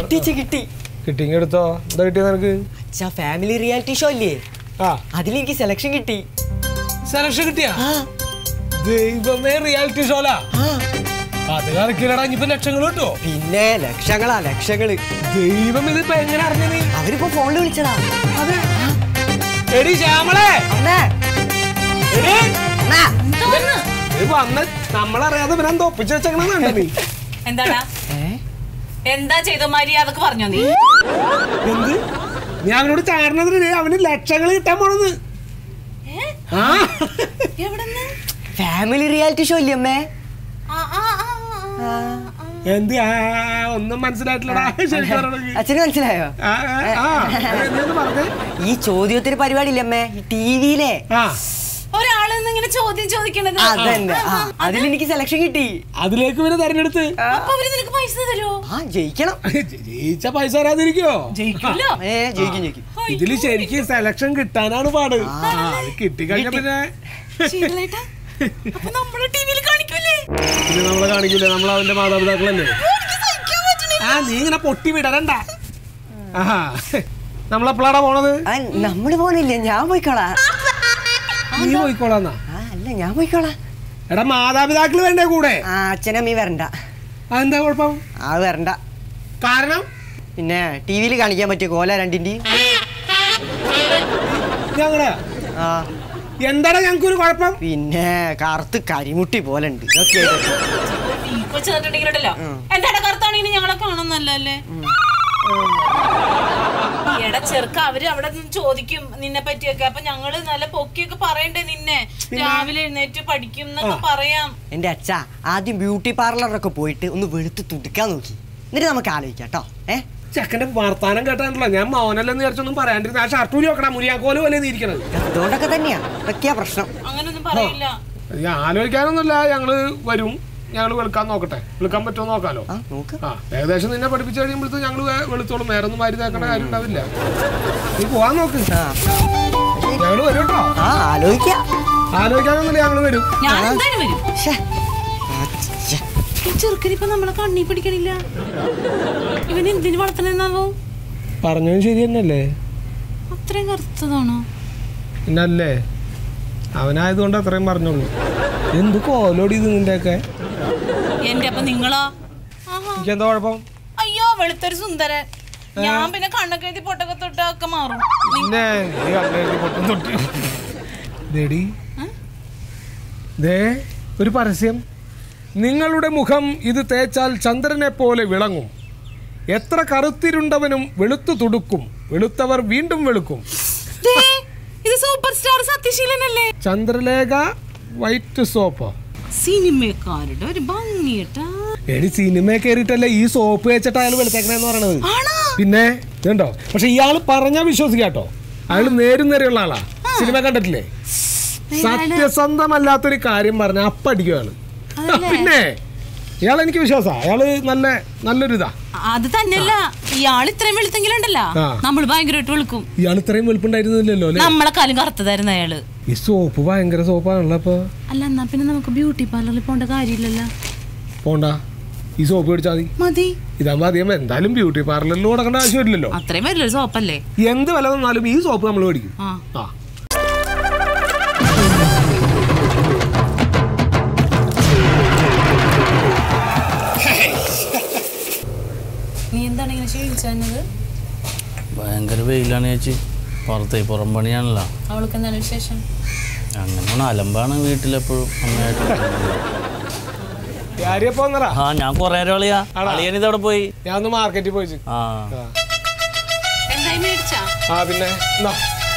കിട്ടിച്ച് കിട്ടി കിട്ടിങ്ങി എടുത്തോ എന്താ കിട്ടിയത് നിനക്ക് അച്ഛാ ഫാമിലി റിയാലിറ്റി ഷോ അല്ലേ ആ അതിലെനിക്ക് സെലക്ഷൻ കിട്ടി സെലക്ഷൻ കിട്ടിയാ ആ ദൈവമേ റിയാലിറ്റി ഷോലാ ആ അത് കറക്കില്ലടാ ഇനിയിപ്പോ ലക്ഷങ്ങൾ കിട്ടുമോ പിന്നെ ലക്ഷങ്ങളാ ലക്ഷങ്ങള് ദൈവം ഇതിപ്പോ എങ്ങനെ അറിഞ്ഞ നീ അവരിപ്പോ ഫോണിൽ വിളിച്ചതാ അതെ എടി ശ്യാമളേ അമ്മേ എടി അമ്മേ ഇത് വന്ന് നമ്മളറിയാതെ പിന്നെ എന്തോ ഒപ്പിച്ച് വെച്ചേക്കണെന്നുണ്ട് നീ എന്താടാ എന്താ ചെയ്ത മര്യാദക്ക് പറഞ്ഞോ നീ എന്ത് ഞാൻ അവനോട് ചാരണതിന് അവന് ലക്ഷങ്ങൾ കിട്ടാൻ പോണെന്ന് ആ എവിടെന്ന് ഫാമിലി റിയാലിറ്റി ഷോ ഇല്ലേ അമ്മേ ആ, ആ, ആ, ആ, ആ. എന്ത് ആ ഒന്നും മനസ്സിലായിട്ടില്ലടാ ശരിക്കും പറയണെങ്കിൽ. അച്ഛന് മനസ്സിലായോ ആ, ആ, ആ, നീ ഒന്ന് പറഞ്ഞേ. ഈ ചോദ്യോത്തര പരിപാടി ഇല്ലേ അമ്മേ ടി വിയിലെ ആ ഒരാള് നിന്ന് ഇങ്ങനെ ചോദ്യം ചോദിക്കണത് അതന്നെ ആ അതിലെനിക്ക് സെലക്ഷൻ കിട്ടി അതിലേക്ക് പിന്നെ തെരഞ്ഞെടുത്ത് അപ്പൊ അവര് നിനക്ക് പൈസ തരുമോ ആ ജയിക്കണം ജയിച്ച പൈസ തരാതിരിക്കോ ജയിക്കുമല്ലോ ഏ ജയിക്കും ജയിക്കും ഇതില് ശരിക്കും സെലക്ഷൻ കിട്ടാനാണ് പാട് ആ, അത് കിട്ടിക്കഴിഞ്ഞ പിന്നെ ശീലേട്ടാ അപ്പൊ നമ്മളെ ടിവിയിൽ കാണിക്കൂലേ പിന്നെ നമ്മളെ കാണിക്കില്ല നമ്മൾ അവന്റെ മാതാപിതാക്കളല്ലേ എനിക്ക് സഹിക്കാൻ പറ്റണില്ല. ആ നീ ഇങ്ങനെ പൊട്ടി വിടരണ്ട ആഹാ നമ്മളെപ്പോഴാടാ പോണത് ആ നമ്മള് പോണില്ലേ ഞാൻ പോയിക്കോളാം നീ പോയിക്കോളാന്നാ ആ അല്ല ഞാൻ പോയിക്കോളാം എടാ മാതാപിതാക്കൾ വേണ്ടേ കൂടെ ആ അച്ഛനമ്മീ വരണ്ട അതെന്താ കുഴപ്പം ആ വരണ്ട കാരണം പിന്നെ ടി വിയിൽ കാണിക്കാൻ പറ്റിയ കോല രണ്ടിൻ്റെയും ഞങ്ങളെ ആ എന്താടാ ഞങ്ങൾക്കൊരു കുഴപ്പം പിന്നെ കറുത്ത് കരിമുട്ടി പോലെ ഉണ്ട് ഇതൊക്കെ ആയിട്ട്. നീ ഇപ്പൊ ചെന്നിട്ടുണ്ടെങ്കിലുണ്ടല്ലോ എന്താടാ കറുത്താണെങ്കിൽ ഞങ്ങളെ കാണുന്നല്ലേ എടാ ചെറുക്ക അവര് അവിടെ നിന്ന് ചോദിക്കും നിന്നെ പറ്റിയൊക്കെ അപ്പൊ ഞങ്ങള് നല്ല പൊക്കിയൊക്കെ പറയണ്ടേ നിന്നെ രാവിലെ എഴുന്നേറ്റ് പഠിക്കും എന്നൊക്കെ പറയാം എൻ്റെ അച്ഛ ആദ്യം ബ്യൂട്ടി പാർലറിലൊക്കെ പോയിട്ട് ഒന്ന് വെളുത്ത് തുടുക്കാൻ നോക്കി എന്നിട്ട് നമുക്ക് ആലോചിക്കാം കേട്ടോ ഏ ചെക്കന്റെ വർത്താനം കേട്ടാണല്ലോ ഞാൻ മൗനല്ലെന്ന് വിചാരിച്ചൊന്നും പറയാണ്ടിരുന്ന ആ ഷർട്ടൂരി നോക്കടാ മുരിയാക്കോല് പോലെ നീ ഇരിക്കണത് അതുകൊണ്ടൊക്കെ തന്നെയാ ഇതൊക്കെയാ പ്രശ്നം അങ്ങനൊന്നും പറയില്ല ഞാൻ ആലോചിക്കാനൊന്നുമില്ല ഞങ്ങള് വരും ഞങ്ങൾ വെളുക്കാൻ നോക്കട്ടെ വെളുക്കാൻ പറ്റുമോ നോക്കാലോ ആ നോക്ക് ആ ഏകദേശം നിന്നെ പഠിപ്പിച്ചു കഴിയുമ്പോഴത്തെ ഞങ്ങൾ വെളുത്തോളും വേറെ ഒന്നും മാരി തേക്കേണ്ട കാര്യം ഉണ്ടാവില്ല നീ പോവാൻ നോക്ക് ആ ഞങ്ങൾ വരും കേട്ടോ ആ ആലോചിക്കാം ആലോചിക്കാനൊന്നുമില്ല ഞങ്ങൾ വരും ഞാൻ എന്തായാലും വരും ശ്ശേ. അച്ഛ. ഈ ചെറുക്കൻ ഇപ്പൊ നമ്മളെ കണ്ണി പിടിക്കണില്ല ഇവൻ എന്തിനു വളർത്തണെന്നാവോ പറഞ്ഞതും ശരി തന്നെയല്ലേ അത്രയും കറുത്തതാണോ പിന്നല്ലേ അവനായതുകൊണ്ട് അത്രയും പറഞ്ഞോളൂ എന്ത് കോലോടി ഇത് നിന്റെയൊക്കെ എന്റെ അപ്പൊ നിങ്ങളോ ആഹാ. എനിക്കെന്താ കുഴപ്പം അയ്യോ വെളുത്തൊരു സുന്ദരൻ ഞാൻ പിന്നെ കണ്ണൊക്കെ എഴുതി പൊട്ടൊക്കെ തൊട്ടൊക്കെ മാറും പിന്നെ നീ കണ്ണെഴുതി പൊട്ടും തൊട്ടി ദേടി ദേ ഒരു പരസ്യം നിങ്ങളുടെ മുഖം ഇത് തേച്ചാൽ ചന്ദ്രനെ പോലെ വിളങ്ങും എത്ര കറുത്തിരുണ്ടവനും വെളുത്തു തുടുക്കും വെളുത്തവർ വീണ്ടും വെളുക്കും ദേ, ഇത് സൂപ്പർ സ്റ്റാർ സത്യശീലനല്ലേ ചന്ദ്രലേഖ വൈറ്റ് സോപ്പ് സിനിമക്കാരുടെ ഒരു ഭംഗിട്ടാ എടി സിനിമ കയറിയിട്ടല്ലേ ഈ സോപ്പ് വെച്ചിട്ട് അയാൾ വെളുത്തേക്കണെന്ന് പറയണത് ആണോ പിന്നെ ഇതുണ്ടോ പക്ഷെ ഇയാൾ പറഞ്ഞാൽ വിശ്വസിക്കാട്ടോ അയാൾ നേരും നേരെയുള്ള ആളാ സിനിമ കണ്ടിട്ടില്ലേ സത്യസന്ധമല്ലാത്തൊരു കാര്യം പറഞ്ഞ അപ്പടിക്കും അയാള് പിന്നെ ഇയാൾ എനിക്ക് വിശ്വാസാ അയാള് നല്ല നല്ലൊരു ഇതാ അത് തന്നെയല്ല ഇയാൾ ഇത്രയും വെളുത്തെങ്കിലുണ്ടല്ലോ ആ. നമ്മൾ ഭയങ്കരമായിട്ട് വെളുക്കും ഇയാൾ ഇത്രയും വെളുപ്പുണ്ടായിരുന്നില്ലല്ലോ അല്ലേ നമ്മളെ കാലം കറുത്തതായിരുന്നു അയാള് ഈ സോപ്പ് ഭയങ്കര സോപ്പാണല്ലോ അപ്പൊ അല്ല എന്നാ പിന്നെ നമുക്ക് ബ്യൂട്ടി പാർലറിൽ പോണ്ട കാര്യമില്ലല്ലോ പോണ്ട ഈ സോപ്പ് മേടിച്ചാൽ മതി മതി ഇതാകുമ്പോ അധികം എന്തായാലും ബ്യൂട്ടി പാർലറിൽ കൊടുക്കേണ്ട ആവശ്യമില്ലല്ലോ അത്രയും വലിയൊരു സോപ്പല്ലേ എന്ത് വില തന്നാലും ഈ സോപ്പ് നമ്മൾ മേടിക്കും ആ ആ നീ എന്താണ് ഇങ്ങനെ ക്ഷീണിച്ചത് ഭയങ്കര വെയിലാണ് ചേച്ചി പുറത്തേ പുറം പണിയാണല്ലോ അവൾക്ക് എന്താണ് വിശേഷം അങ്ങനെ അലമ്പാണ് വീട്ടിലെപ്പോഴും അമ്മയായിട്ട് ആര്യ പോന്നറാ ആ ഞാൻ കൊറേ നേരം അളിയാ ആണോ? അളിയനിത് അവിടെ പോയി ഞാൻ ഒന്ന് മാർക്കറ്റിൽ പോയി ആ എന്തായി മേടിച്ചാ ആ പിന്നെ എന്നാ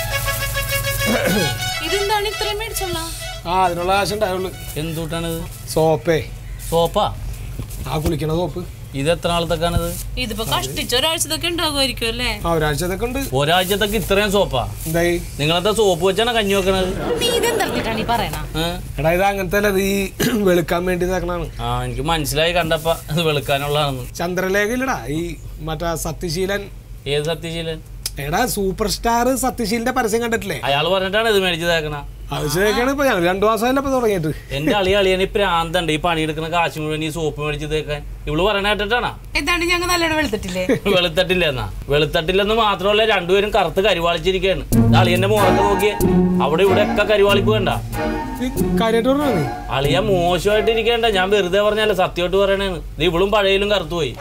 ഇതെന്താണ് ഇത്രയും മേടിച്ചുള്ള ആ അതിനുള്ള കാശ് ഉണ്ടായുള്ളൂ എന്തുട്ടാണിത് സോപ്പേ സോപ്പാ ആ കുളിക്കണ സോപ്പ് ഇത് എത്ര നാളത്തേക്കാണിത് ഇതിപ്പോ കഷ്ടിച്ച ഒരാഴ്ചതൊക്കെ ഉണ്ടാകുമായിരിക്കും അല്ലേ ആ ഒരാഴ്ചതൊക്കെ ഉണ്ട് ഒരാഴ്ചത്തേക്ക് ഇത്രയും സോപ്പാ എന്തായി നിങ്ങളത്തെ സോപ്പ് വെച്ചാണ് കഞ്ഞി വെക്കണത് നീ ഇതെന്തറിഞ്ഞിട്ടാണ് ഈ പറയണ ഏ? എടാ ഇത് അങ്ങനത്തെ അല്ല ഇത് ഈ വെളുക്കാൻ വേണ്ടി ഇതാക്കണാണ് ആ എനിക്ക് മനസ്സിലായി കണ്ടപ്പ ഇത് വെളുക്കാനുള്ളതാണെന്ന് ചന്ദ്രലേഖ ഇല്ലടാ ഈ മറ്റേ സത്യശീലൻ ഏത് സത്യശീലൻ എടാ സൂപ്പർ സ്റ്റാർ സത്യശീലന്റെ പരസ്യം കണ്ടിട്ടില്ലേ അയാൾ പറഞ്ഞിട്ടാണ് ഇത് മേടിച്ചതേക്കണ അത് ശരിക്കാണ് ഇപ്പൊ ഞങ്ങൾ രണ്ടു മാസമല്ല ഇപ്പൊ തുടങ്ങിയിട്ട് എന്റെ അളി അളിയന് പ്രാന്തണ്ട് ഈ പണിയെടുക്കുന്ന കാശ് മുഴുവൻ ഈ സോപ്പ് മേടിച്ച് തേക്കാൻ ഇവള് പറയണ കേട്ടിട്ടാണാ എന്താണ്ട് ഞങ്ങൾ നല്ലോണം വെളുത്തിട്ടില്ലേ വെളുത്തട്ടില്ലെന്നാ വെളുത്തട്ടില്ലെന്ന് മാത്രമല്ല രണ്ടുപേരും കറുത്ത് കരിവാളിച്ചിരിക്കുകയാണ് ഇത് അളിയന്റെ മുഖത്ത് നോക്കിയേ അവിടെ ഇവിടെ ഒക്കെ കരിവാളിപ്പ് കണ്ട ഈ കാര്യമായിട്ട് പറഞ്ഞാ നീ അളിയ മോശമായിട്ട് ഇരിക്കണ്ട ഞാൻ വെറുതെ പറഞ്ഞല്ല സത്യമായിട്ട് പറയണേന്ന് ഇത് ഇവളും പഴയലും കറുത്തു പോയി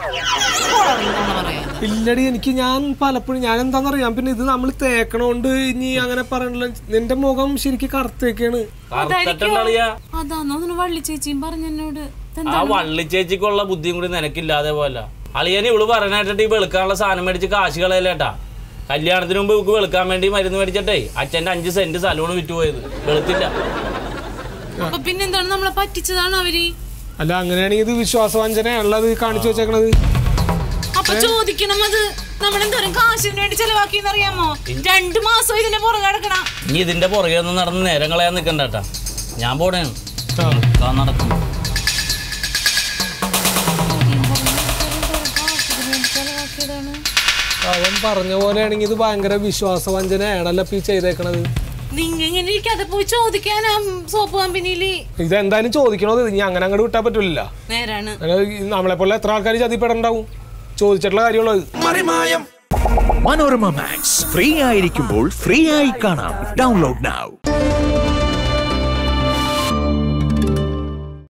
ഇല്ലടി എനിക്ക് ഞാൻ പലപ്പോഴും ഞാൻ എന്താണെന്നറിയാം പിന്നെ ഇത് നമ്മൾ തേക്കണോണ്ട് ഇനി അങ്ങനെ പറയണില്ല നിന്റെ മുഖം ശരിക്കും കറുത്തേക്കാണ് കറുത്തട്ടുണ്ട് അളിയ അതാന്നോ വള്ളി ചേച്ചിയും പറഞ്ഞു എന്നോട് ആ വള്ളി ചേച്ചിക്കുള്ള ബുദ്ധിയും കൂടി നിനക്കില്ലാതെ പോലെ അളിയന് ഇവള് പറയണായിട്ടിട്ട് ഈ വെളുക്കാനുള്ള സാധനം മേടിച്ച് കാശ് കളയല്ലേട്ടാ കല്യാണത്തിന് മുമ്പ് ഇവക്ക് വെളുക്കാൻ വേണ്ടി മരുന്ന് മേടിച്ചിട്ടേ അച്ഛന്റെ അഞ്ച് സെന്റ് സ്ഥലമാണ് വിറ്റുപോയത് വെളുത്തില്ല അപ്പൊ പിന്നെന്താണ് നമ്മളെ പറ്റിച്ചതാണ് അവര് അല്ല അങ്ങനെയാണെങ്കിൽ ഇത് വിശ്വാസവഞ്ചനയാണല്ലോ അത് കാണിച്ചു വെച്ചേക്കണത് അപ്പൊ ചോദിക്കണം അത് നമ്മളെന്തോരം കാശിന് വേണ്ടി ചെലവാക്കിയെന്നറിയാമോ രണ്ടു മാസം ഇതിന്റെ പുറകെ കിടക്കണ ഇനി ഇതിന്റെ പുറകെ ഒന്നും നടന്ന് നേരം കളയാൻ നിൽക്കണ്ടേട്ടാ ഞാൻ പോണേണ് ആ. നിൽക്കാൻ നടക്കുന്നു അവൻ പറഞ്ഞ പോലെയാണെങ്കിൽ ഇത് ഭയങ്കര വിശ്വാസവഞ്ചനയാണല്ലോ ഇപ്പൊ ഈ ചെയ്തേക്കണത് നിങ്ങ ഇങ്ങനെ ഇരിക്കാതെ പോയി ചോദിക്കാനാ സോപ്പ് കമ്പനിയില് ഇതെന്തായാലും ചോദിക്കണത് ഇനി അങ്ങനെ അങ്ങോട്ട് വിട്ടാൻ പറ്റില്ല നേരാണ് നമ്മളെ പോലെ എത്ര ആൾക്കാർ ചതിപ്പെടണ്ടാവും ചോദിച്ചിട്ടുള്ള കാര്യമുള്ളത് മറിമായം മനോരമ മാക്സ് ഫ്രീ ആയിരിക്കുമ്പോൾ ഫ്രീ ആയി കാണാം ഡൗൺലോഡ് now